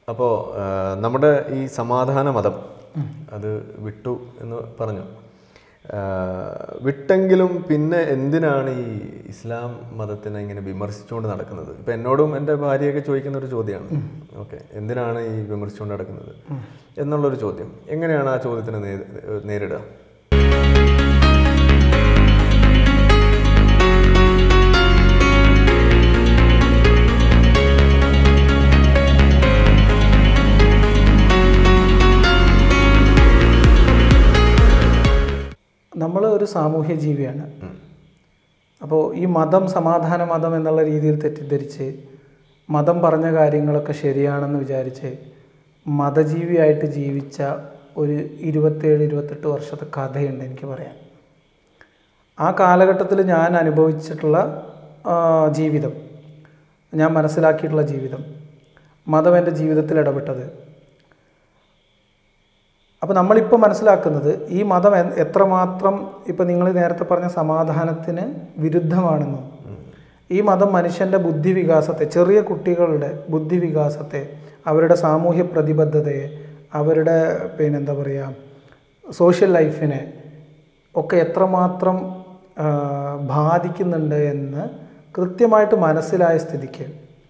അപ്പോൾ നമ്മുടെ ഈ സമാധാന മതം അത് വിട്ടു എന്ന് പറഞ്ഞു ആ, വിട്ടെങ്കിലും പിന്നെ എന്തിനാണ് ഈ ഇസ്ലാം മതത്തിനെ ഇങ്ങനെ വിമർശിച്ചുകൊണ്ട് നടക്കുന്നത് ഇപ്പം എന്നോടും എൻ്റെ ഭാര്യയൊക്കെ ചോദിക്കുന്ന ഒരു ചോദ്യമാണ് ഓക്കെ എന്തിനാണ് ഈ വിമർശിച്ചുകൊണ്ട് നടക്കുന്നത് എന്നുള്ളൊരു ചോദ്യം എങ്ങനെയാണ് ആ ചോദ്യത്തിന് നേ- നേരിടുക നമ്മൾ ഒരു സാമൂഹ്യ ജീവിയാണ് അപ്പോൾ ഈ മതം സമാധാന മതം എന്നുള്ള രീതിയിൽ തെറ്റിദ്ധരിച്ച് മതം പറഞ്ഞ കാര്യങ്ങളൊക്കെ ശരിയാണെന്ന് വിചാരിച്ച് മതജീവിയായിട്ട് ജീവിച്ച ഒരു ഇരുപത്തേഴ് ഇരുപത്തെട്ട് വർഷത്തെ കഥയുണ്ട് എനിക്ക് പറയാൻ ആ കാലഘട്ടത്തിൽ ഞാൻ അനുഭവിച്ചിട്ടുള്ള ആ, ജീവിതം ഞാൻ മനസ്സിലാക്കിയിട്ടുള്ള ജീവിതം മതം എൻ്റെ ജീവിതത്തിൽ ഇടപെട്ടത് അപ്പോൾ നമ്മളിപ്പോൾ മനസ്സിലാക്കുന്നത് ഈ മതം എ- എത്രമാത്രം ഇപ്പം നിങ്ങൾ നേരത്തെ പറഞ്ഞ സമാധാനത്തിന് വിരുദ്ധമാണെന്നും ഈ മതം മനുഷ്യൻ്റെ ബുദ്ധിവികാസത്തെ ചെറിയ കുട്ടികളുടെ ബുദ്ധിവികാസത്തെ അവരുടെ സാമൂഹ്യ പ്രതിബദ്ധതയെ അവരുടെ പിന്നെ എന്താ പറയുക സോഷ്യൽ ലൈഫിനെ ഒക്കെ എത്രമാത്രം ആ, ബാധിക്കുന്നുണ്ട് എന്ന് കൃത്യമായിട്ട് മനസ്സിലായ സ്ഥിതിക്ക്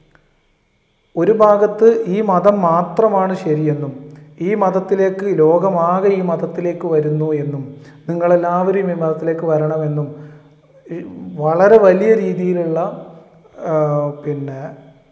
ഒരു ഭാഗത്ത് ഈ മതം മാത്രമാണ് ശരിയെന്നും ഈ മതത്തിലേക്ക് ലോകമാകെ ഈ മതത്തിലേക്ക് വരുന്നു എന്നും നിങ്ങളെല്ലാവരും ഈ മതത്തിലേക്ക് വരണമെന്നും ഈ വളരെ വലിയ രീതിയിലുള്ള ആ, പിന്നെ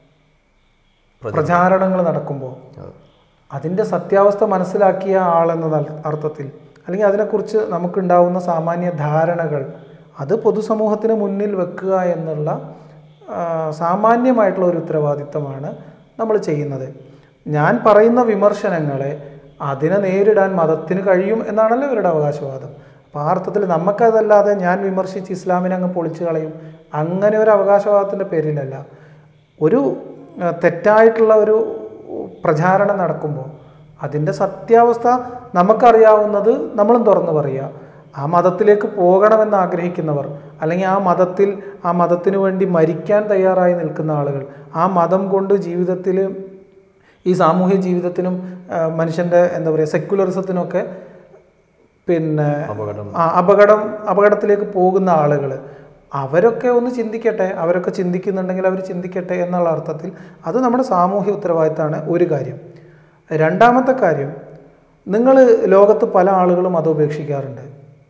പ്രചാരണങ്ങൾ നടക്കുമ്പോൾ അതിൻ്റെ സത്യാവസ്ഥ മനസ്സിലാക്കിയ ആളെന്ന നൽ- അർത്ഥത്തിൽ അല്ലെങ്കിൽ അതിനെക്കുറിച്ച് നമുക്കുണ്ടാവുന്ന സാമാന്യ ധാരണകൾ അത് പൊതുസമൂഹത്തിന് മുന്നിൽ വെക്കുക എന്നുള്ള ആ, സാമാന്യമായിട്ടുള്ള ഒരു ഉത്തരവാദിത്തമാണ് നമ്മൾ ചെയ്യുന്നത് ഞാൻ പറയുന്ന വിമർശനങ്ങളെ അതിനെ നേരിടാൻ മതത്തിന് കഴിയും എന്നാണല്ലോ ഇവരുടെ അവകാശവാദം അപ്പോൾ ആ അർത്ഥത്തിൽ നമുക്കതല്ലാതെ ഞാൻ വിമർശിച്ച് ഇസ്ലാമിനെ അങ്ങ് പൊളിച്ചു കളയും അങ്ങനെ ഒരു അവകാശവാദത്തിൻ്റെ പേരിലല്ല ഒരു ആ, തെറ്റായിട്ടുള്ള ഒരു പ്രചാരണം നടക്കുമ്പോൾ അതിൻ്റെ സത്യാവസ്ഥ നമുക്കറിയാവുന്നത് നമ്മളും തുറന്നു പറയുക ആ മതത്തിലേക്ക് പോകണമെന്ന് ആഗ്രഹിക്കുന്നവർ അല്ലെങ്കിൽ ആ മതത്തിൽ ആ മതത്തിന് വേണ്ടി മരിക്കാൻ തയ്യാറായി നിൽക്കുന്ന ആളുകൾ ആ മതം കൊണ്ട് ജീവിതത്തിൽ ഈ സാമൂഹ്യ ജീവിതത്തിനും ആ, മനുഷ്യൻ്റെ എന്താ പറയുക സെക്യുലറിസത്തിനൊക്കെ പിന്നെ അപകടം ആ, അപകടം അപകടത്തിലേക്ക് പോകുന്ന ആളുകൾ അവരൊക്കെ ഒന്ന് ചിന്തിക്കട്ടെ അവരൊക്കെ ചിന്തിക്കുന്നുണ്ടെങ്കിൽ അവർ ചിന്തിക്കട്ടെ എന്നുള്ള അർത്ഥത്തിൽ അത് നമ്മുടെ സാമൂഹ്യ ഉത്തരവാദിത്തമാണ് ഒരു കാര്യം രണ്ടാമത്തെ കാര്യം നിങ്ങൾ ലോകത്ത് പല ആളുകളും മതം ഉപേക്ഷിക്കാറുണ്ട്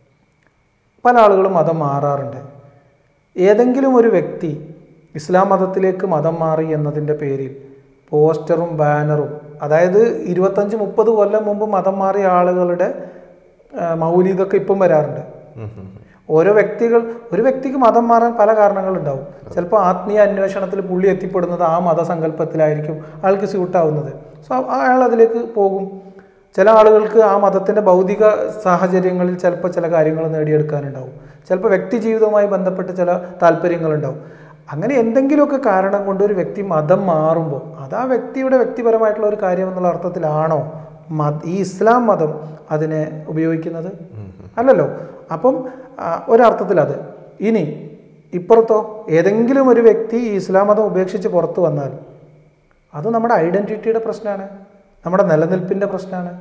പല ആളുകളും മതം മാറാറുണ്ട് ഏതെങ്കിലും ഒരു വ്യക്തി ഇസ്ലാം മതത്തിലേക്ക് മതം മാറി എന്നതിൻ്റെ പേരിൽ പോസ്റ്ററും ബാനറും അതായത് ഇരുപത്തഞ്ച് മുപ്പത് കൊല്ലം മുമ്പ് മതം മാറിയ ആളുകളുടെ ആ, മൗലിതൊക്കെ ഇപ്പം വരാറുണ്ട് ഉം ഉം ഉം. ഓരോ വ്യക്തികൾ ഒരു വ്യക്തിക്ക് മതം മാറാൻ പല കാരണങ്ങളുണ്ടാവും ചിലപ്പോൾ ആത്മീയ അന്വേഷണത്തിൽ പുള്ളി എത്തിപ്പെടുന്നത് ആ മതസങ്കല്പത്തിലായിരിക്കും അയാൾക്ക് സ്യൂട്ടാവുന്നത് സോ അയാൾ അതിലേക്ക് പോകും ചില ആളുകൾക്ക് ആ മതത്തിൻ്റെ ഭൗതിക സാഹചര്യങ്ങളിൽ ചിലപ്പോൾ ചില കാര്യങ്ങൾ നേടിയെടുക്കാനുണ്ടാവും ചിലപ്പോൾ വ്യക്തി ജീവിതവുമായി ബന്ധപ്പെട്ട് ചില താല്പര്യങ്ങളുണ്ടാവും അങ്ങനെ എന്തെങ്കിലുമൊക്കെ കാരണം കൊണ്ട് ഒരു വ്യക്തി മതം മാറുമ്പോൾ അത് ആ വ്യക്തിയുടെ വ്യക്തിപരമായിട്ടുള്ള ഒരു കാര്യം എന്നുള്ള അർത്ഥത്തിലാണോ മത ഈ ഇസ്ലാം മതം അതിനെ ഉപയോഗിക്കുന്നത് അല്ലല്ലോ അപ്പം ആ, ഒരർത്ഥത്തിൽ അത് ഇനി ഇപ്പുറത്തോ ഏതെങ്കിലും ഒരു വ്യക്തി ഈ ഇസ്ലാം മതം ഉപേക്ഷിച്ച് പുറത്തു വന്നാൽ അത് നമ്മുടെ ഐഡന്റിറ്റിയുടെ പ്രശ്നമാണ് നമ്മുടെ നിലനിൽപ്പിന്റെ പ്രശ്നമാണ്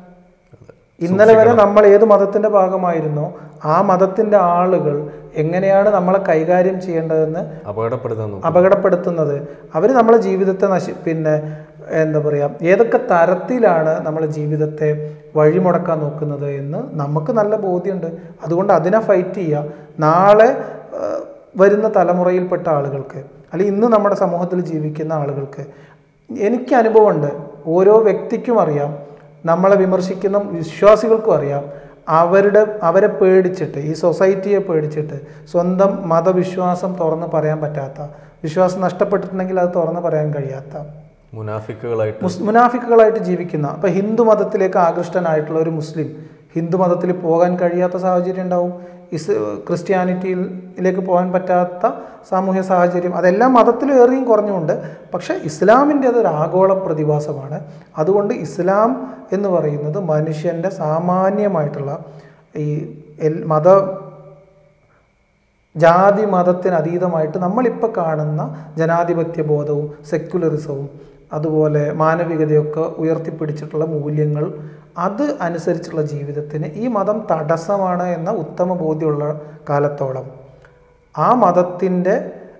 ഇന്നലെ വരെ നമ്മൾ ഏത് മതത്തിന്റെ ഭാഗമായിരുന്നോ ആ മതത്തിന്റെ ആളുകൾ എങ്ങനെയാണ് നമ്മളെ കൈകാര്യം ചെയ്യേണ്ടതെന്ന് അപകടപ്പെടുത്താൻ നോക്കും അപകടപ്പെടുത്തുന്നത് അവർ നമ്മളെ ജീവിതത്തെ നശി പിന്നെ എന്താ പറയുക ഏതൊക്കെ തരത്തിലാണ് നമ്മളെ ജീവിതത്തെ വഴിമുടക്കാൻ നോക്കുന്നത് എന്ന് നമുക്ക് നല്ല ബോധ്യമുണ്ട് അതുകൊണ്ട് അതിനെ ഫൈറ്റ് ചെയ്യുക നാളെ ആ, വരുന്ന തലമുറയിൽപ്പെട്ട ആളുകൾക്ക് അല്ലെങ്കിൽ ഇന്ന് നമ്മുടെ സമൂഹത്തിൽ ജീവിക്കുന്ന ആളുകൾക്ക് എനിക്ക് അനുഭവമുണ്ട് ഓരോ വ്യക്തിക്കും അറിയാം നമ്മളെ വിമർശിക്കുന്ന വിശ്വാസികൾക്കും അറിയാം അവരുടെ അവരെ പേടിച്ചിട്ട് ഈ സൊസൈറ്റിയെ പേടിച്ചിട്ട് സ്വന്തം മതവിശ്വാസം തുറന്ന് പറയാൻ പറ്റാത്ത വിശ്വാസം നഷ്ടപ്പെട്ടിട്ടുണ്ടെങ്കിൽ അത് തുറന്ന് പറയാൻ കഴിയാത്ത മുനാഫിക്കുകളായിട്ട് മുസ് മുനാഫിക്കുകളായിട്ട് ജീവിക്കുന്ന അപ്പം ഹിന്ദു മതത്തിലേക്ക് ആകൃഷ്ടനായിട്ടുള്ള ഒരു മുസ്ലിം ഹിന്ദു മതത്തിൽ പോകാൻ കഴിയാത്ത സാഹചര്യം ഉണ്ടാവും ഇസ് ക്രിസ്ത്യാനിറ്റിയിലേക്ക് പോകാൻ പറ്റാത്ത സാമൂഹ്യ സാഹചര്യം അതെല്ലാം മതത്തിൽ ഏറിയും കുറഞ്ഞുകൊണ്ട് പക്ഷേ ഇസ്ലാമിൻ്റെ അതൊരു ആഗോള പ്രതിഭാസമാണ് അതുകൊണ്ട് ഇസ്ലാം എന്ന് പറയുന്നത് മനുഷ്യൻ്റെ സാമാന്യമായിട്ടുള്ള ഈ എൽ മത ജാതി മതത്തിന് അതീതമായിട്ട് നമ്മളിപ്പോൾ കാണുന്ന ജനാധിപത്യ ബോധവും സെക്യുലറിസവും അതുപോലെ മാനവികതയൊക്കെ ഉയർത്തിപ്പിടിച്ചിട്ടുള്ള മൂല്യങ്ങൾ അത് അനുസരിച്ചുള്ള ജീവിതത്തിന് ഈ മതം തടസ്സമാണ് എന്ന ഉത്തമ ബോധ്യമുള്ള കാലത്തോളം ആ മതത്തിൻ്റെ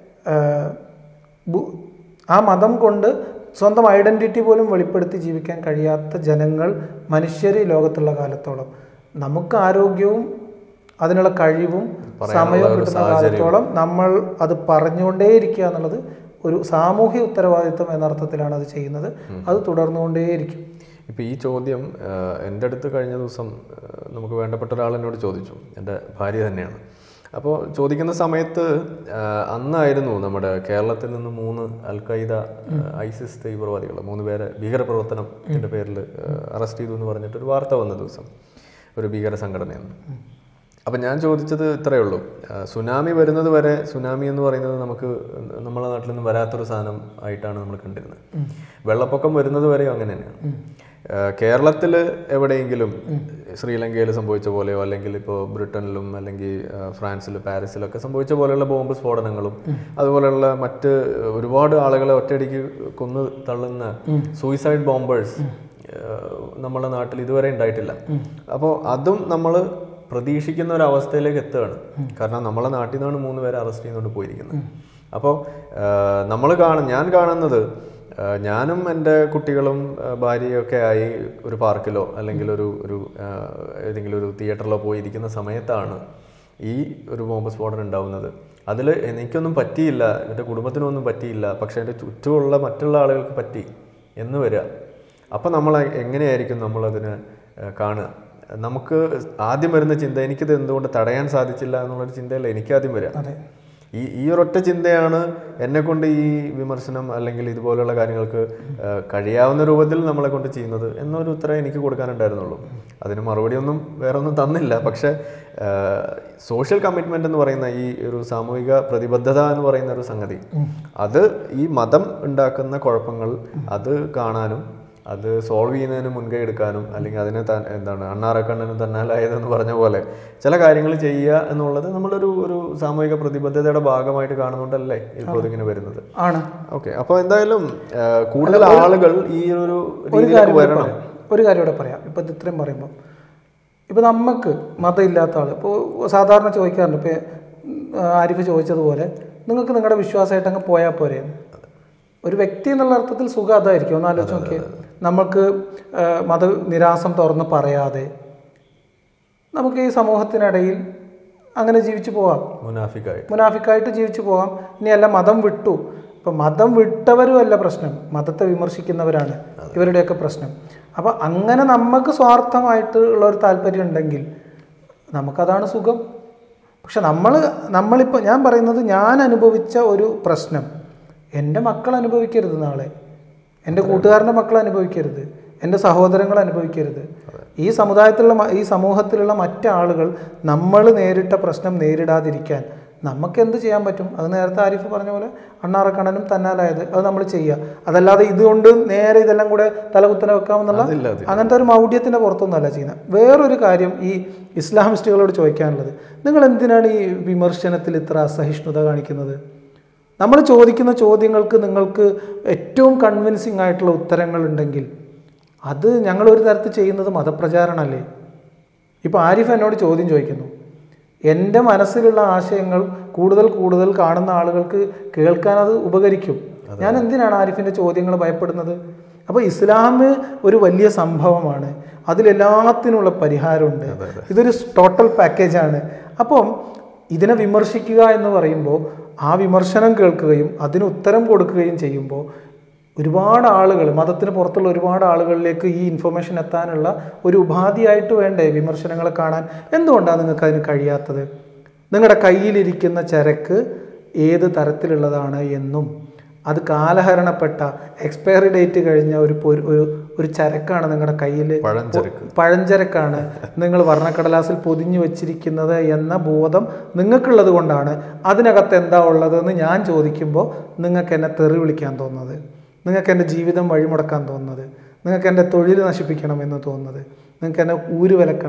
ആ മതം കൊണ്ട് സ്വന്തം ഐഡൻറ്റിറ്റി പോലും വെളിപ്പെടുത്തി ജീവിക്കാൻ കഴിയാത്ത ജനങ്ങൾ മനുഷ്യർ ഈ ലോകത്തുള്ള കാലത്തോളം നമുക്ക് ആരോഗ്യവും അതിനുള്ള കഴിവും സമയവും കിട്ടുന്ന കാലത്തോളം നമ്മൾ അത് പറഞ്ഞുകൊണ്ടേയിരിക്കുക എന്നുള്ളത് ഒരു സാമൂഹ്യ ഉത്തരവാദിത്വം എന്ന അർത്ഥത്തിലാണ് അത് ചെയ്യുന്നത് അത് തുടർന്നുകൊണ്ടേയിരിക്കും ഇപ്പം ഈ ചോദ്യം ആഹ്, എൻ്റെ അടുത്ത് കഴിഞ്ഞ ദിവസം ആഹ്, നമുക്ക് വേണ്ടപ്പെട്ട ഒരാൾ എന്നോട് ചോദിച്ചു എൻ്റെ ഭാര്യ തന്നെയാണ് അപ്പോൾ ചോദിക്കുന്ന സമയത്ത് ആഹ്, അന്നായിരുന്നു നമ്മുടെ കേരളത്തിൽ നിന്ന് മൂന്ന് അൽ ഖൈദ ആഹ്, ഐസിസ് തീവ്രവാദികൾ മൂന്ന് പേരെ ഭീകരപ്രവർത്തനത്തിൻ്റെ പേരിൽ അറസ്റ്റ് ചെയ്തു എന്ന് പറഞ്ഞിട്ട് ഒരു വാർത്ത വന്ന ദിവസം ഒരു ഭീകര സംഘടനയെന്ന് അപ്പം ഞാൻ ചോദിച്ചത് ഇത്രയേ ഉള്ളൂ ആ, സുനാമി വരുന്നത് വരെ സുനാമി എന്ന് പറയുന്നത് നമുക്ക് നമ്മളെ നാട്ടിൽ നിന്ന് വരാത്തൊരു സാധനം ആയിട്ടാണ് നമ്മൾ കണ്ടിരുന്നത് വെള്ളപ്പൊക്കം വരുന്നത് വരെയും അങ്ങനെ തന്നെയാണ് കേരളത്തിൽ എവിടെയെങ്കിലും ശ്രീലങ്കയിൽ സംഭവിച്ച പോലെയോ അല്ലെങ്കിൽ ഇപ്പോൾ ബ്രിട്ടനിലും അല്ലെങ്കിൽ ആ, ഫ്രാൻസിലും പാരീസിലൊക്കെ സംഭവിച്ച പോലെയുള്ള ബോംബ് സ്ഫോടനങ്ങളും അതുപോലെയുള്ള മറ്റ് ഒരുപാട് ആളുകളെ ഒറ്റയടിക്ക് കൊന്നു തള്ളുന്ന സൂയിസൈഡ് ബോംബേഴ്സ് നമ്മുടെ നാട്ടിൽ ഇതുവരെ ഉണ്ടായിട്ടില്ല അപ്പോൾ അതും നമ്മൾ പ്രതീക്ഷിക്കുന്ന ഒരു അവസ്ഥയിലേക്ക് എത്തുകയാണ് കാരണം നമ്മളെ നാട്ടിൽ നിന്നാണ് മൂന്ന് പേരെ അറസ്റ്റ് ചെയ്തുകൊണ്ട് പോയിരിക്കുന്നത് അപ്പോൾ നമ്മൾ കാണും ഞാൻ കാണുന്നത് ആ, ഞാനും എൻ്റെ കുട്ടികളും ആ, ഭാര്യയൊക്കെ ആയി ഒരു പാർക്കിലോ അല്ലെങ്കിൽ ഒരു ഒരു ആ, ഏതെങ്കിലും ഒരു തിയേറ്ററിലോ പോയി ഇരിക്കുന്ന സമയത്താണ് ഈ ഒരു ബോംബ് സ്ഫോടനം ഉണ്ടാവുന്നത് അതിൽ എനിക്കൊന്നും പറ്റിയില്ല എൻ്റെ കുടുംബത്തിനൊന്നും പറ്റിയില്ല പക്ഷേ എൻ്റെ ചുറ്റുമുള്ള മറ്റുള്ള ആളുകൾക്ക് പറ്റി എന്ന് വരിക അപ്പം നമ്മൾ എങ്ങനെയായിരിക്കും നമ്മളതിന് ഏഹ്, കാണുക നമുക്ക് ആദ്യം വരുന്ന ചിന്ത എനിക്കിത് എന്തുകൊണ്ട് തടയാൻ സാധിച്ചില്ല എന്നുള്ളൊരു ചിന്തയല്ല എനിക്ക് ആദ്യം വരിക അതെ ഈ ഈ ഒരൊറ്റ ചിന്തയാണ് എന്നെ കൊണ്ട് ഈ വിമർശനം അല്ലെങ്കിൽ ഇതുപോലുള്ള കാര്യങ്ങൾക്ക് ഏഹ്, കഴിയാവുന്ന രൂപത്തിൽ നമ്മളെ കൊണ്ട് ചെയ്യുന്നത് എന്നൊരു ഉത്തരം എനിക്ക് കൊടുക്കാനുണ്ടായിരുന്നുള്ളൂ അതിന് മറുപടിയൊന്നും വേറെ ഒന്നും തന്നില്ല പക്ഷേ സോഷ്യൽ കമ്മിറ്റ്മെന്റ് എന്ന് പറയുന്ന ഈ ഒരു സാമൂഹിക പ്രതിബദ്ധത എന്ന് പറയുന്ന ഒരു സംഗതി അത് ഈ മതം ഉണ്ടാക്കുന്ന കുഴപ്പങ്ങൾ അത് കാണാനും അത് സോൾവ് ചെയ്യുന്നതിന് മുൻകൈ എടുക്കാനും അല്ലെങ്കിൽ അതിനെ താൻ എന്താണ് അണ്ണാറക്കണ്ണനും തന്നാലായതെന്ന് പറഞ്ഞ പോലെ ചില കാര്യങ്ങൾ ചെയ്യുക എന്നുള്ളത് നമ്മളൊരു ഒരു സാമൂഹിക പ്രതിബദ്ധതയുടെ ഭാഗമായിട്ട് കാണുന്നുണ്ടല്ലേ ഇപ്പോൾ ഇതിങ്ങനെ വരുന്നത് ആണ് ഓക്കെ അപ്പോൾ എന്തായാലും ആ, കൂടുതൽ ആളുകൾ ഈ ഒരു ഒരു രീതിയിലേക്ക് കാര്യം കൂടെ വരണം പറയാം. ഒരു കാര്യം കൂടെ പറയാം ഇപ്പം ഇത് ഇത്രയും പറയുമ്പോൾ ഇപ്പം നമുക്ക് മതമില്ലാത്ത ആൾ ഇപ്പോൾ സാധാരണ ചോദിക്കാറുണ്ട് ഇപ്പോൾ ആരിഫ് ചോദിച്ചതുപോലെ നിങ്ങൾക്ക് നിങ്ങളുടെ വിശ്വാസമായിട്ട് അങ്ങ് പോയാൽ പോരെ എന്ന്. ഒരു വ്യക്തി എന്നുള്ള അർത്ഥത്തിൽ സുഖം അതായിരിക്കും ഒന്ന് ആലോചിച്ച് നോക്കിയേ നമുക്ക് ആ, മതനിരാസം തുറന്ന് പറയാതെ നമുക്ക് ഈ സമൂഹത്തിനിടയിൽ അങ്ങനെ ജീവിച്ചു പോവാം മുനാഫിക്കായി മുനാഫിക്കായിട്ട് ജീവിച്ചു പോകാം ഇനിയല്ല മതം വിട്ടു ഇപ്പം മതം വിട്ടവരും അല്ല പ്രശ്നം മതത്തെ വിമർശിക്കുന്നവരാണ് ഇവരുടെയൊക്കെ പ്രശ്നം അപ്പം അങ്ങനെ നമുക്ക് സ്വാർത്ഥമായിട്ടുള്ള ഒരു താല്പര്യം ഉണ്ടെങ്കിൽ നമുക്കതാണ് സുഖം പക്ഷെ നമ്മൾ നമ്മളിപ്പോൾ ഞാൻ പറയുന്നത് ഞാൻ അനുഭവിച്ച ഒരു പ്രശ്നം എൻ്റെ മക്കൾ അനുഭവിക്കരുത് നാളെ എൻ്റെ കൂട്ടുകാരൻ്റെ മക്കൾ അനുഭവിക്കരുത് എൻ്റെ സഹോദരങ്ങൾ അനുഭവിക്കരുത് ഈ സമുദായത്തിലുള്ള മ- ഈ സമൂഹത്തിലുള്ള മറ്റാളുകൾ നമ്മൾ നേരിട്ട പ്രശ്നം നേരിടാതിരിക്കാൻ നമുക്ക് എന്ത് ചെയ്യാൻ പറ്റും അത് നേരത്തെ ആരിഫ് പറഞ്ഞ പോലെ അണ്ണാറക്കണ്ണനും തന്നാലായത് അത് നമ്മൾ ചെയ്യുക അതല്ലാതെ ഇതുകൊണ്ട് നേരെ ഇതെല്ലാം കൂടെ തലകുത്തനെ വെക്കാമെന്നുള്ള അതില്ല അതില്ല അങ്ങനത്തെ ഒരു മൗഢ്യത്തിൻ്റെ പുറത്തൊന്നുമല്ല ചെയ്യുന്നത് വേറൊരു കാര്യം ഈ ഇസ്ലാമിസ്റ്റുകളോട് ചോദിക്കാനുള്ളത് നിങ്ങൾ എന്തിനാണ് ഈ വിമർശനത്തിൽ ഇത്ര അസഹിഷ്ണുത കാണിക്കുന്നത് നമ്മൾ ചോദിക്കുന്ന ചോദ്യങ്ങൾക്ക് നിങ്ങൾക്ക് ഏറ്റവും കൺവിൻസിങ് ആയിട്ടുള്ള ഉത്തരങ്ങൾ ഉണ്ടെങ്കിൽ അത് ഞങ്ങൾ ഒരു തരത്തിൽ ചെയ്യുന്നത് മതപ്രചാരണമല്ലേ ഇപ്പോൾ ആരിഫ് എന്നോട് ചോദ്യം ചോദിക്കുന്നു എൻ്റെ മനസ്സിലുള്ള ആശയങ്ങൾ കൂടുതൽ കൂടുതൽ കാണുന്ന ആളുകൾക്ക് കേൾക്കാൻ അത് ഉപകരിക്കും ഞാൻ എന്തിനാണ് ആരിഫിൻ്റെ ചോദ്യങ്ങൾ ഭയപ്പെടുന്നത് അപ്പോൾ ഇസ്ലാം ഒരു വലിയ സംഭവമാണ് അതിലെല്ലാത്തിനുള്ള പരിഹാരമുണ്ട് ഇതൊരു ടോട്ടൽ പാക്കേജാണ് അപ്പം ഇതിനെ വിമർശിക്കുക എന്ന് പറയുമ്പോൾ ആ വിമർശനം കേൾക്കുകയും അതിന് ഉത്തരം കൊടുക്കുകയും ചെയ്യുമ്പോൾ ഒരുപാട് ആളുകൾ മതത്തിന് പുറത്തുള്ള ഒരുപാട് ആളുകളിലേക്ക് ഈ ഇൻഫർമേഷൻ എത്താനുള്ള ഒരു ഉപാധിയായിട്ട് വേണ്ടേ വിമർശനങ്ങളെ കാണാൻ എന്തുകൊണ്ടാണ് നിങ്ങൾക്ക് അതിന് കഴിയാത്തത് നിങ്ങളുടെ കയ്യിലിരിക്കുന്ന ചരക്ക് ഏത് തരത്തിലുള്ളതാണ് എന്നും അത് കാലഹരണപ്പെട്ട എക്സ്പയറി ഡേറ്റ് കഴിഞ്ഞ ഒരു പൊരു- ഒരു ഒരു ചരക്കാണ് നിങ്ങളുടെ കയ്യിൽ പഴഞ്ചരക്ക് പഴഞ്ചരക്കാണ് നിങ്ങൾ വർണ്ണക്കടലാസിൽ പൊതിഞ്ഞു വെച്ചിരിക്കുന്നത് എന്ന ബോധം നിങ്ങൾക്കുള്ളത് കൊണ്ടാണ് അതിനകത്ത് എന്താ ഉള്ളതെന്ന് ഞാൻ ചോദിക്കുമ്പോൾ നിങ്ങൾക്ക് എന്നെ തെറി വിളിക്കാൻ തോന്നുന്നത് നിങ്ങൾക്ക് എൻ്റെ ജീവിതം വഴിമുടക്കാൻ തോന്നുന്നത് നിങ്ങൾക്ക് എൻ്റെ തൊഴിൽ നശിപ്പിക്കണം എന്ന് തോന്നുന്നത് നിങ്ങൾക്ക് എന്നെ ഊര് വിലക്കണം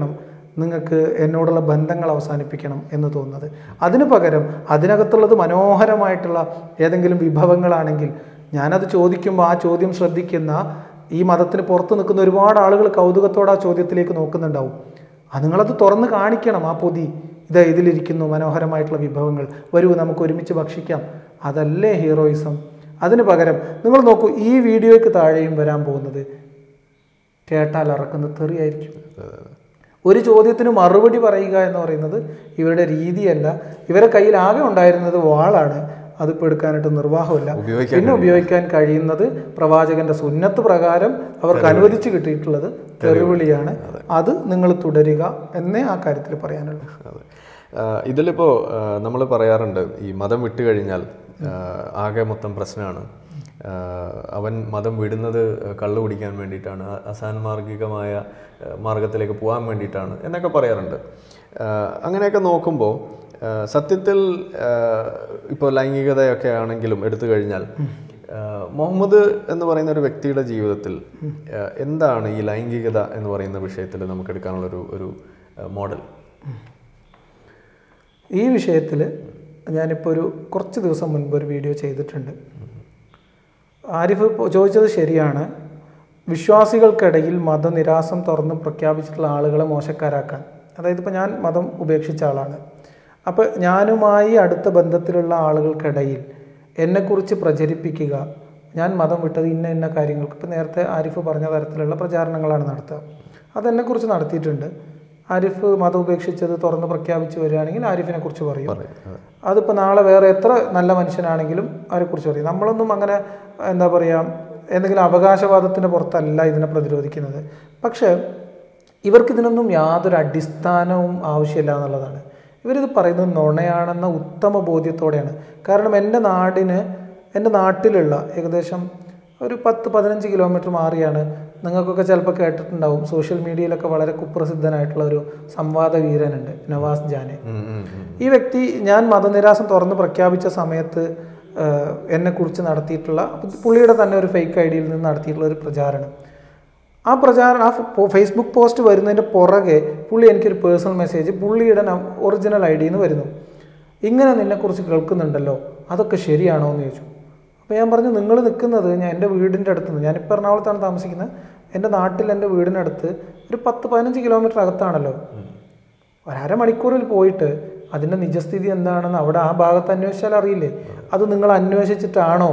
നിങ്ങൾക്ക് എന്നോടുള്ള ബന്ധങ്ങൾ അവസാനിപ്പിക്കണം എന്ന് തോന്നുന്നത് അതിനു പകരം അതിനകത്തുള്ളത് മനോഹരമായിട്ടുള്ള ഏതെങ്കിലും വിഭവങ്ങളാണെങ്കിൽ ഞാനത് ചോദിക്കുമ്പോൾ ആ ചോദ്യം ശ്രദ്ധിക്കുന്ന ഈ മതത്തിന് പുറത്ത് നിൽക്കുന്ന ഒരുപാട് ആളുകൾ കൗതുകത്തോടെ ആ ചോദ്യത്തിലേക്ക് നോക്കുന്നുണ്ടാവും ആ നിങ്ങളത് തുറന്ന് കാണിക്കണം ആ പൊതി ഇത് ഇതിലിരിക്കുന്നു മനോഹരമായിട്ടുള്ള വിഭവങ്ങൾ വരൂ നമുക്ക് ഒരുമിച്ച് ഭക്ഷിക്കാം അതല്ലേ ഹീറോയിസം അതിന് പകരം നിങ്ങൾ നോക്കൂ ഈ വീഡിയോയ്ക്ക് താഴെയും വരാൻ പോകുന്നത് കേട്ടാൽ അറക്കുന്ന തെറിയായിരിക്കും ഒരു ചോദ്യത്തിന് മറുപടി പറയുക എന്ന് പറയുന്നത് ഇവരുടെ രീതിയല്ല ഇവരെ കയ്യിൽ ആകെ ഉണ്ടായിരുന്നത് വാളാണ് അതിപ്പോൾ എടുക്കാനായിട്ട് നിർവാഹമില്ല ഉപയോഗിക്കാൻ പിന്നെ ഉപയോഗിക്കാൻ കഴിയുന്നത് പ്രവാചകന്റെ സുന്നത്ത് പ്രകാരം അവർക്ക് അനുവദിച്ച് കിട്ടിയിട്ടുള്ളത് തെറിവിളിയാണ് അത് നിങ്ങൾ തുടരുക എന്നേ ആ കാര്യത്തിൽ പറയാനുള്ളൂ അതെ ആഹ് ഇതിലിപ്പോ നമ്മൾ പറയാറുണ്ട് ഈ മതം വിട്ടു കഴിഞ്ഞാൽ ആഹ് ആകെ മൊത്തം പ്രശ്നമാണ് ആഹ് അവൻ മതം വിടുന്നത് കള്ളു കുടിക്കാൻ വേണ്ടിയിട്ടാണ് അ- അസാൻമാർഗികമായ ആഹ് മാർഗത്തിലേക്ക് പോകാൻ വേണ്ടിയിട്ടാണ് എന്നൊക്കെ പറയാറുണ്ട് ആഹ് അങ്ങനെയൊക്കെ നോക്കുമ്പോൾ ആഹ് സത്യത്തിൽ ഇപ്പോൾ ലൈംഗികതയൊക്കെ ആണെങ്കിലും എടുത്തു കഴിഞ്ഞാൽ ആഹ് മുഹമ്മദ് എന്ന് പറയുന്ന ഒരു വ്യക്തിയുടെ ജീവിതത്തിൽ ആഹ് എന്താണ് ഈ ലൈംഗികത എന്ന് പറയുന്ന വിഷയത്തിൽ നമുക്ക് എടുക്കാനുള്ളൊരു ഒരു മോഡൽ ഈ വിഷയത്തിൽ ഞാനിപ്പോൾ ഒരു കുറച്ച് ദിവസം മുൻപ് ഒരു വീഡിയോ ചെയ്തിട്ടുണ്ട് ആരിഫ് ഇപ്പോൾ ചോദിച്ചത് ശരിയാണ് വിശ്വാസികൾക്കിടയിൽ മതനിരാസം തുറന്ന് പ്രഖ്യാപിച്ചിട്ടുള്ള ആളുകളെ മോശക്കാരാക്കാൻ അതായത് ഇപ്പോൾ ഞാൻ മതം ഉപേക്ഷിച്ച ആളാണ് അപ്പോൾ ഞാനുമായി അടുത്ത ബന്ധത്തിലുള്ള ആളുകൾക്കിടയിൽ എന്നെക്കുറിച്ച് പ്രചരിപ്പിക്കുക ഞാൻ മതം വിട്ടത് ഇന്ന ഇന്ന കാര്യങ്ങൾക്ക് ഇപ്പോൾ നേരത്തെ ആരിഫ് പറഞ്ഞ തരത്തിലുള്ള പ്രചാരണങ്ങളാണ് നടത്തുക അതെന്നെക്കുറിച്ച് നടത്തിയിട്ടുണ്ട് ആരിഫ് മതം ഉപേക്ഷിച്ചത് തുറന്ന് പ്രഖ്യാപിച്ച് വരികയാണെങ്കിൽ ആരിഫിനെ കുറിച്ച് പറയും പറയും അതെ. അതിപ്പോൾ നാളെ വേറെ എത്ര നല്ല മനുഷ്യനാണെങ്കിലും അവരെക്കുറിച്ച് പറയും നമ്മളൊന്നും അങ്ങനെ എന്താ പറയുക എന്തെങ്കിലും അവകാശവാദത്തിൻ്റെ പുറത്തല്ല ഇതിനെ പ്രതിരോധിക്കുന്നത് പക്ഷേ ഇവർക്കിതിനൊന്നും യാതൊരു അടിസ്ഥാനവും ആവശ്യമില്ല എന്നുള്ളതാണ് ഇവരിത് പറയുന്നത് നുണയാണെന്ന ഉത്തമ ബോധ്യത്തോടെയാണ് കാരണം എൻ്റെ നാടിന് എൻ്റെ നാട്ടിലുള്ള ഏകദേശം ഒരു പത്ത് പതിനഞ്ച് കിലോമീറ്റർ മാറിയാണ് നിങ്ങൾക്കൊക്കെ ചിലപ്പോൾ കേട്ടിട്ടുണ്ടാവും സോഷ്യൽ മീഡിയയിലൊക്കെ വളരെ കുപ്രസിദ്ധനായിട്ടുള്ള ഒരു സംവാദ വീരനുണ്ട് നവാസ് ജാനെ ഉം, ഉം, ഉം. ഈ വ്യക്തി ഞാൻ മതനിരാസം തുറന്ന് പ്രഖ്യാപിച്ച സമയത്ത് ആഹ്, എന്നെക്കുറിച്ച് നടത്തിയിട്ടുള്ള പുള്ളിയുടെ തന്നെ ഒരു ഫേക്ക് ഐ ഡിയിൽ നിന്ന് നടത്തിയിട്ടുള്ള ഒരു പ്രചാരണം ആ പ്രചാരണം ആ ഫ- ഫേസ്ബുക്ക് പോസ്റ്റ് വരുന്നതിൻ്റെ പുറകെ പുള്ളി എനിക്കൊരു പേഴ്സണൽ മെസ്സേജ് പുള്ളിയുടെ ഒറിജിനൽ ഐ ഡിയിൽ നിന്ന് വരുന്നു ഇങ്ങനെ നിന്നെക്കുറിച്ച് കേൾക്കുന്നുണ്ടല്ലോ അതൊക്കെ ശരിയാണോ എന്ന് ചോദിച്ചു അപ്പോൾ ഞാൻ പറഞ്ഞു നിങ്ങൾ നിൽക്കുന്നത് ഞാൻ എൻ്റെ വീടിൻ്റെ അടുത്ത് നിന്ന് ഞാനിപ്പോൾ എറണാകുളത്താണ് താമസിക്കുന്നത് എൻ്റെ നാട്ടിൽ എൻ്റെ വീടിനടുത്ത് ഒരു പത്ത് പതിനഞ്ച് കിലോമീറ്റർ അകത്താണല്ലോ ഒരമണിക്കൂറിൽ പോയിട്ട് അതിൻ്റെ നിജസ്ഥിതി എന്താണെന്ന് അവിടെ ആ ഭാഗത്ത് അന്വേഷിച്ചാൽ അറിയില്ലേ അത് നിങ്ങൾ അന്വേഷിച്ചിട്ടാണോ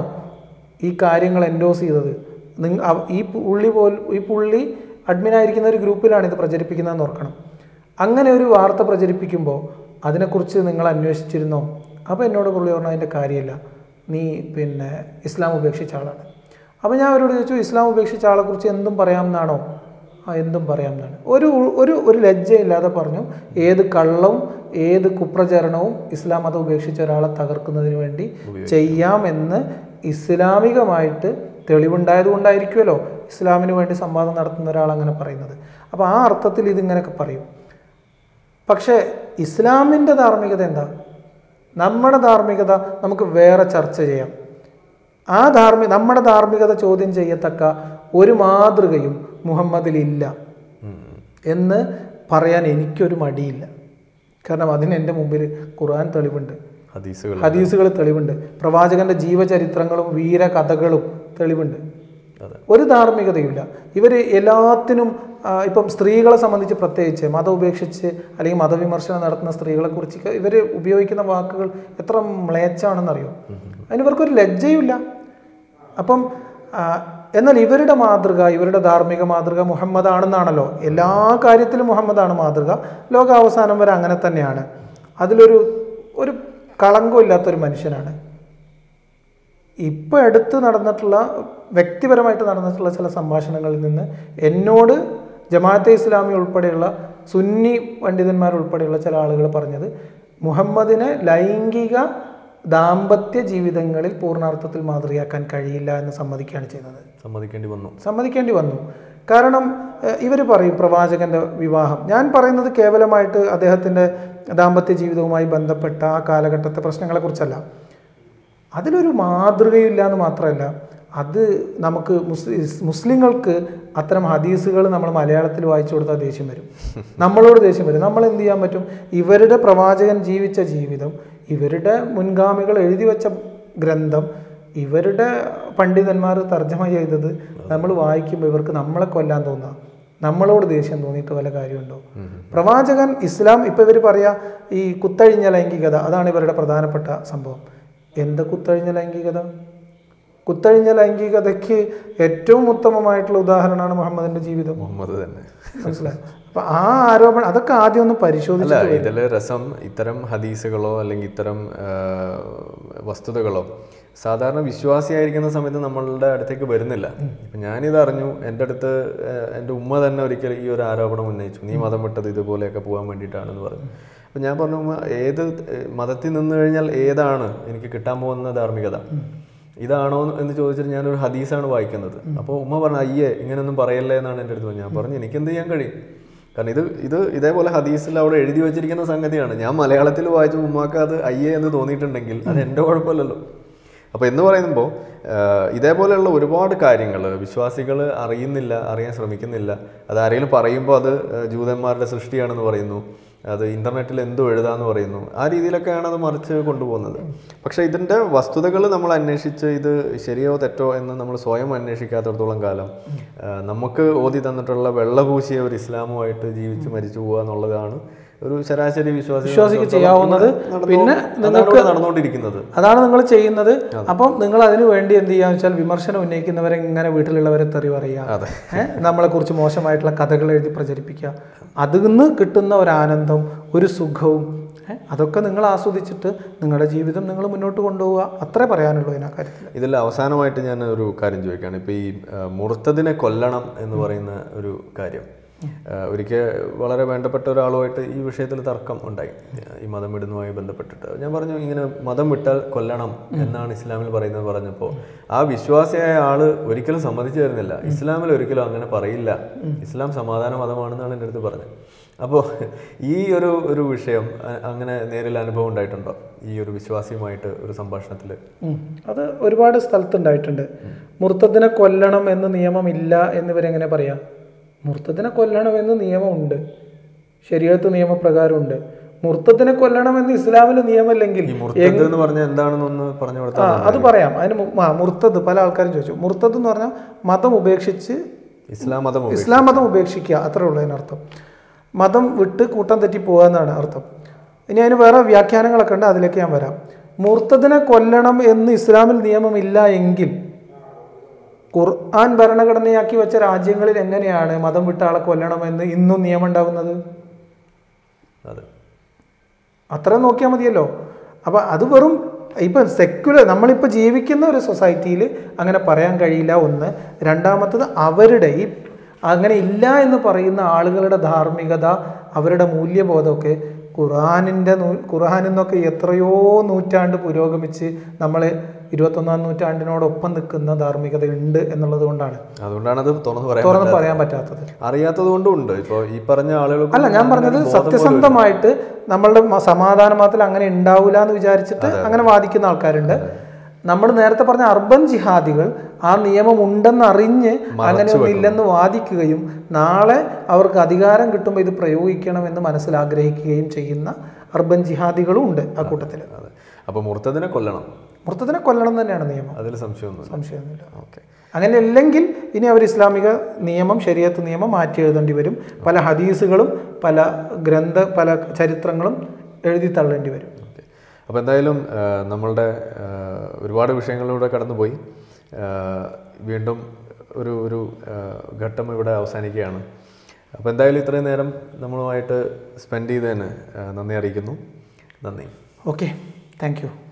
ഈ കാര്യങ്ങൾ എൻഡോസ് ചെയ്തത് നിങ്ങ അവ- ഈ പുള്ളി പോൽ ഈ പുള്ളി അഡ്മിനായിരിക്കുന്ന ഒരു ഗ്രൂപ്പിലാണ് ഇത് പ്രചരിപ്പിക്കുന്നതെന്ന് ഓർക്കണം അങ്ങനെ ഒരു വാർത്ത പ്രചരിപ്പിക്കുമ്പോൾ അതിനെക്കുറിച്ച് നിങ്ങൾ അന്വേഷിച്ചിരുന്നോ അപ്പോൾ എന്നോട് പുള്ളി പറഞ്ഞു അതിൻ്റെ കാര്യമില്ല നീ പിന്നെ ഇസ്ലാം ഉപേക്ഷിച്ച ആളാണ് അപ്പോൾ ഞാൻ അവരോട് ചോദിച്ചു ഇസ്ലാം ഉപേക്ഷിച്ച ആളെക്കുറിച്ച് എന്തും പറയാമെന്നാണോ ആ എന്തും പറയാമെന്നാണ് ഒരു ഒരു ഒരു ലജ്ജയില്ലാതെ പറഞ്ഞു ഏത് കള്ളവും ഏത് കുപ്രചരണവും ഇസ്ലാം മതം ഉപേക്ഷിച്ച ഒരാളെ തകർക്കുന്നതിന് വേണ്ടി ചെയ്യാമെന്ന് ഇസ്ലാമികമായിട്ട് തെളിവുണ്ടായത് കൊണ്ടായിരിക്കുമല്ലോ ഇസ്ലാമിന് വേണ്ടി സംവാദം നടത്തുന്ന ഒരാൾ അങ്ങനെ പറയുന്നത് അപ്പോൾ ആ അർത്ഥത്തിൽ ഇതിങ്ങനെയൊക്കെ പറയും പക്ഷേ ഇസ്ലാമിൻ്റെ ധാർമ്മികത എന്താ നമ്മുടെ ധാർമ്മികത നമുക്ക് വേറെ ചർച്ച ചെയ്യാം ആ ധാർമ്മിക നമ്മുടെ ധാർമ്മികത ചോദ്യം ചെയ്യത്തക്ക ഒരു മാതൃകയും മുഹമ്മദിലില്ല എന്ന് പറയാൻ എനിക്കൊരു മടിയില്ല കാരണം അതിന് എൻ്റെ മുമ്പിൽ ഖുർആൻ തെളിവുണ്ട് ഹദീസുകൾ ഹദീസുകൾ തെളിവുണ്ട് പ്രവാചകന്റെ ജീവചരിത്രങ്ങളും വീരകഥകളും തെളിവുണ്ട് അതെ ഒരു ധാർമ്മികതയുമില്ല ഇവർ എല്ലാത്തിനും ആ, ഇപ്പം സ്ത്രീകളെ സംബന്ധിച്ച് പ്രത്യേകിച്ച് മതം ഉപേക്ഷിച്ച് അല്ലെങ്കിൽ മതവിമർശനം നടത്തുന്ന സ്ത്രീകളെ കുറിച്ച് ഇവർ ഉപയോഗിക്കുന്ന വാക്കുകൾ എത്ര മ്ലേച്ചാണെന്നറിയോ അതിന് ഇവർക്കൊരു ലജ്ജയുമില്ല അപ്പം ആ, എന്നാൽ ഇവരുടെ മാതൃക ഇവരുടെ ധാർമ്മിക മാതൃക മുഹമ്മദ് ആണെന്നാണല്ലോ എല്ലാ കാര്യത്തിലും മുഹമ്മദാണ് മാതൃക ലോകാവസാനം വരെ അങ്ങനെ തന്നെയാണ് അതിലൊരു ഒരു കളങ്കമില്ലാത്തൊരു മനുഷ്യനാണ് ഇപ്പോൾ അടുത്ത് നടന്നിട്ടുള്ള വ്യക്തിപരമായിട്ട് നടന്നിട്ടുള്ള ചില സംഭാഷണങ്ങളിൽ നിന്ന് എന്നോട് ജമാഅത്തെ ഇസ്ലാമി ഉൾപ്പെടെയുള്ള സുന്നി പണ്ഡിതന്മാർ ഉൾപ്പെടെയുള്ള ചില ആളുകൾ പറഞ്ഞത് മുഹമ്മദിനെ ലൈംഗിക ദാമ്പത്യ ജീവിതങ്ങളിൽ പൂർണ്ണാർത്ഥത്തിൽ മാതൃകയാക്കാൻ കഴിയില്ല എന്ന് സമ്മതിക്കുകയാണ് ചെയ്യുന്നത് സമ്മതിക്കേണ്ടി വന്നു സമ്മതിക്കേണ്ടി വന്നു കാരണം ഇവർ പറയും പ്രവാചകന്റെ വിവാഹം ഞാൻ പറയുന്നത് കേവലമായിട്ട് അദ്ദേഹത്തിൻ്റെ ദാമ്പത്യ ജീവിതവുമായി ബന്ധപ്പെട്ട ആ കാലഘട്ടത്തെ പ്രശ്നങ്ങളെക്കുറിച്ചല്ല അതിലൊരു മാതൃകയില്ല എന്ന് മാത്രമല്ല അത് നമുക്ക് മുസ്ലി മുസ്ലിങ്ങൾക്ക് അത്തരം ഹദീസുകൾ നമ്മൾ മലയാളത്തിൽ വായിച്ചു കൊടുത്താൽ ദേഷ്യം വരും നമ്മളോട് ദേഷ്യം വരും നമ്മൾ എന്ത് ചെയ്യാൻ പറ്റും ഇവരുടെ പ്രവാചകൻ ജീവിച്ച ജീവിതം ഇവരുടെ മുൻഗാമികൾ എഴുതി വെച്ച ഗ്രന്ഥം ഇവരുടെ പണ്ഡിതന്മാർ തർജ്ജമ ചെയ്തത് നമ്മൾ വായിക്കുമ്പോൾ ഇവർക്ക് നമ്മളെ കൊല്ലാൻ തോന്നുക നമ്മളോട് ദേഷ്യം തോന്നിയിട്ട് വല്ല കാര്യമുണ്ടോ പ്രവാചകൻ ഇസ്ലാം ഇപ്പൊ ഇവർ പറയാ ഈ കുത്തഴിഞ്ഞ ലൈംഗികത അതാണ് ഇവരുടെ പ്രധാനപ്പെട്ട സംഭവം എന്ത് കുത്തഴിഞ്ഞ ലൈംഗികത കുത്തഴിഞ്ഞ ലൈംഗികതയ്ക്ക് ഏറ്റവും ഉത്തമമായിട്ടുള്ള ഉദാഹരണമാണ് മുഹമ്മദിന്റെ ജീവിതം മുഹമ്മദ് തന്നെ മനസ്സിലായി അപ്പൊ ആ ആരോപണം അതൊക്കെ ആദ്യം ഒന്ന് അല്ല പരിശോധിച്ചു ഇതില് രസം ഇത്തരം ഹദീസുകളോ അല്ലെങ്കിൽ ഇത്തരം ആ, വസ്തുതകളോ സാധാരണ വിശ്വാസിയായിരിക്കുന്ന സമയത്ത് നമ്മളുടെ അടുത്തേക്ക് വരുന്നില്ല ഇപ്പൊ ഞാനിത് അറിഞ്ഞു എൻ്റെ അടുത്ത് ആ, എൻ്റെ ഉമ്മ തന്നെ ഒരിക്കൽ ഈ ഒരു ആരോപണം ഉന്നയിച്ചു നീ മതം വിട്ടത് ഇതുപോലെയൊക്കെ പോകാൻ വേണ്ടിയിട്ടാണെന്ന് പറഞ്ഞു അപ്പൊ ഞാൻ പറഞ്ഞു ഉമ്മ ഏത് ഏ, മതത്തിൽ നിന്ന് കഴിഞ്ഞാൽ ഏതാണ് എനിക്ക് കിട്ടാൻ പോകുന്ന ധാർമ്മികത ഇതാണോ എന്ന് ചോദിച്ചിട്ട് ഞാനൊരു ഹദീസാണ് വായിക്കുന്നത് അപ്പോൾ ഉമ്മ പറഞ്ഞു അയ്യേ ഇങ്ങനെയൊന്നും പറയല്ലേ എന്നാണ് എൻ്റെ അടുത്ത് പറഞ്ഞത് ഞാൻ പറഞ്ഞു എനിക്ക് എന്ത് ചെയ്യാൻ കഴിയും കാരണം ഇത് ഇത് ഇതേപോലെ ഹദീസിൽ അവിടെ എഴുതി വെച്ചിരിക്കുന്ന സംഗതിയാണ് ഞാൻ മലയാളത്തിൽ വായിച്ച ഉമ്മാക്ക് അത് അയ്യേ എന്ന് തോന്നിയിട്ടുണ്ടെങ്കിൽ അത് എൻ്റെ കുഴപ്പമില്ലല്ലോ അപ്പോൾ എന്ന് പറയുമ്പോൾ ഇതേപോലെയുള്ള ഒരുപാട് കാര്യങ്ങൾ വിശ്വാസികൾ അറിയുന്നില്ല അറിയാൻ ശ്രമിക്കുന്നില്ല അത് ആരെങ്കിലും പറയുമ്പോൾ അത് ആ, ജൂതന്മാരുടെ സൃഷ്ടിയാണെന്ന് പറയുന്നു അത് ഇന്റർനെറ്റിൽ എന്തോ എഴുതാന്ന് പറയുന്നു ആ രീതിയിലൊക്കെയാണ് അത് മറിച്ച് കൊണ്ടുപോകുന്നത് പക്ഷേ ഇതിൻ്റെ വസ്തുതകൾ നമ്മൾ അന്വേഷിച്ച് ഇത് ശരിയോ തെറ്റോ എന്ന് നമ്മൾ സ്വയം അന്വേഷിക്കാത്തടത്തോളം കാലം ആ, നമുക്ക് ഓതി തന്നിട്ടുള്ള വെള്ളപൂശിയ ഒരു ഇസ്ലാമുമായിട്ട് ജീവിച്ച് മരിച്ചു പോകുക എന്നുള്ളതാണ് ഒരു ശരാശരി വിശ്വാസി വിശ്വാസിക്ക് ചെയ്യാവുന്നത് പിന്നെ നിങ്ങൾക്ക് നടന്നുകൊണ്ടിരിക്കുന്നത് അതാണ് നിങ്ങൾ ചെയ്യുന്നത് അപ്പം നിങ്ങൾ അതിനു വേണ്ടി എന്ത് ചെയ്യാന്ന് വെച്ചാൽ വിമർശനം ഉന്നയിക്കുന്നവരെ ഇങ്ങനെ വീട്ടിലുള്ളവരെ തെറി പറയുക അതെ. ഏഹ് നമ്മളെ കുറിച്ച് മോശമായിട്ടുള്ള കഥകൾ എഴുതി പ്രചരിപ്പിക്കുക അതിൽ നിന്ന് കിട്ടുന്ന ഒരു ആനന്ദം ഒരു സുഖവും ഏഹ് അതൊക്കെ നിങ്ങൾ ആസ്വദിച്ചിട്ട് നിങ്ങളുടെ ജീവിതം നിങ്ങൾ മുന്നോട്ട് കൊണ്ടുപോവുക അത്രേ പറയാനുള്ളൂ ഇതിനാ കാര്യത്തിൽ ഇതിൽ അവസാനമായിട്ട് ഞാൻ ഒരു കാര്യം ചോദിക്കുകയാണ് ഇപ്പോൾ ഈ ആ, മുർത്തദിനെ കൊല്ലണം എന്ന് പറയുന്ന ഒരു കാര്യം ഒരിക്കൽ വളരെ വേണ്ടപ്പെട്ട ഒരാളുമായിട്ട് ഈ വിഷയത്തിൽ തർക്കം ഉണ്ടായി ഈ മതം വിടുന്നതുമായി ബന്ധപ്പെട്ടിട്ട് ഞാൻ പറഞ്ഞു ഇങ്ങനെ മതം വിട്ടാൽ കൊല്ലണം എന്നാണ് ഇസ്ലാമിൽ പറയുന്നത് പറഞ്ഞപ്പോൾ ആ വിശ്വാസിയായ ആള് ഒരിക്കലും സമ്മതിച്ചു തരുന്നില്ല ഇസ്ലാമിൽ ഒരിക്കലും അങ്ങനെ പറയില്ല ഇസ്ലാം സമാധാന മതമാണെന്നാണ് എൻ്റെ അടുത്ത് പറഞ്ഞത് അപ്പോൾ ഈ ഒരു ഒരു വിഷയം അ- അങ്ങനെ നേരിൽ അനുഭവം ഉണ്ടായിട്ടുണ്ടോ ഈ ഒരു വിശ്വാസിയുമായിട്ട് ഒരു സംഭാഷണത്തിൽ ഉം. അത് ഒരുപാട് സ്ഥലത്തുണ്ടായിട്ടുണ്ട് മുർത്തദിനെ കൊല്ലണം എന്ന് നിയമമില്ല എന്നിവരെങ്ങനെ പറയാം മുർത്തദിനെ കൊല്ലണം എന്ന് നിയമമുണ്ട് ശരീരത്ത് നിയമപ്രകാരമുണ്ട് മുർത്തദിനെ കൊല്ലണം എന്ന് ഇസ്ലാമിൽ നിയമമില്ലെങ്കിൽ ഈ മുർത്തദ് എന്ന് പറഞ്ഞാൽ എന്താണെന്നൊന്ന് പറഞ്ഞു ആ കൊടുത്താൽ അത് പറയാം അതിന് മു- ആ മുർത്തദ് പല ആൾക്കാരും ചോദിച്ചു മുർത്തദ് എന്ന് പറഞ്ഞാൽ മതം ഉപേക്ഷിച്ച് ഇസ്ലാം മതം ഉപേക്ഷിച്ചു. ഇസ്ലാം മതം ഉപേക്ഷിക്കുക അത്രേ ഉള്ളൂ അതിനർത്ഥം മതം വിട്ട് കൂട്ടം തെറ്റി പോകുക എന്നാണ് അർത്ഥം ഇനി അതിന് വേറെ വ്യാഖ്യാനങ്ങളൊക്കെ ഉണ്ട് അതിലേക്ക് ഞാൻ വരാം മുർത്തദിനെ കൊല്ലണം എന്ന് ഇസ്ലാമിൽ നിയമമില്ല എങ്കിൽ ഖുർആൻ ഭരണഘടനയാക്കി വെച്ച രാജ്യങ്ങളിൽ എങ്ങനെയാണ് മതം വിട്ട ആളെ കൊല്ലണമെന്ന് ഇന്നും നിയമം ഉണ്ടാകുന്നത് അതെ അത്ര നോക്കിയാൽ മതിയല്ലോ അപ്പം അത് വെറും ഇപ്പം സെക്യുലർ നമ്മളിപ്പോൾ ജീവിക്കുന്ന ഒരു സൊസൈറ്റിയിൽ അങ്ങനെ പറയാൻ കഴിയില്ല ഒന്ന് രണ്ടാമത്തത് അവരുടെ ഈ അങ്ങനെ ഇല്ല എന്ന് പറയുന്ന ആളുകളുടെ ധാർമ്മികത അവരുടെ മൂല്യബോധമൊക്കെ ഖുർആാനിൻ്റെ നൂ ഖുർആാനിൽ നിന്നൊക്കെ എത്രയോ നൂറ്റാണ്ട് പുരോഗമിച്ച് നമ്മൾ ഇരുപത്തൊന്നാം നൂറ്റാണ്ടിനോടൊപ്പം നിൽക്കുന്ന ധാർമ്മികത ഉണ്ട് എന്നുള്ളത് കൊണ്ടാണ് അതുകൊണ്ടാണ് അത് തുറന്നു പറയാൻ തുറന്ന് പറയാൻ പറ്റാത്തത് അറിയാത്തത് കൊണ്ടും ഉണ്ട് ഇപ്പോൾ ഈ പറഞ്ഞ ആളുകൾക്ക് അല്ല ഞാൻ പറഞ്ഞത് സത്യസന്ധമായിട്ട് നമ്മളുടെ മ- സമാധാന മതത്തിൽ അങ്ങനെ ഉണ്ടാവില്ല എന്ന് വിചാരിച്ചിട്ട് അങ്ങനെ വാദിക്കുന്ന ആൾക്കാരുണ്ട് നമ്മൾ നേരത്തെ പറഞ്ഞ അർബൻ ജിഹാദികൾ ആ നിയമം ഉണ്ടെന്ന് അറിഞ്ഞ് അങ്ങനെയൊന്നും ഇല്ലെന്ന് വാദിക്കുകയും നാളെ അവർക്ക് അധികാരം കിട്ടുമ്പോൾ ഇത് പ്രയോഗിക്കണമെന്ന് മനസ്സിൽ ആഗ്രഹിക്കുകയും ചെയ്യുന്ന അർബൻ ജിഹാദികളും ഉണ്ട് ആ കൂട്ടത്തിൽ അതെ അപ്പോൾ മുർത്തദിനെ കൊല്ലണം മൃത്തത്തിനെ കൊല്ലണം തന്നെയാണ് നിയമം അതിൽ സംശയമൊന്നുമില്ല സംശയമൊന്നുമില്ല ഓക്കെ അങ്ങനെ അല്ലെങ്കിൽ ഇനി അവർ ഇസ്ലാമിക നിയമം ശരീരത്ത് നിയമം മാറ്റി എഴുതേണ്ടി വരും പല ഹദീസുകളും പല ഗ്രന്ഥ പല ചരിത്രങ്ങളും എഴുതി തള്ളേണ്ടി വരും ഓക്കെ അപ്പോൾ എന്തായാലും ആ, നമ്മളുടെ ആ, ഒരുപാട് വിഷയങ്ങളിലൂടെ കടന്നുപോയി ആ, വീണ്ടും ഒരു ഒരു ആ, ഘട്ടം ഇവിടെ അവസാനിക്കുകയാണ് അപ്പോൾ എന്തായാലും ഇത്രയും നേരം നമ്മളുമായിട്ട് സ്പെൻഡ് ചെയ്തതിന് ആ, നന്ദി അറിയിക്കുന്നു നന്ദി ഓക്കെ താങ്ക് യു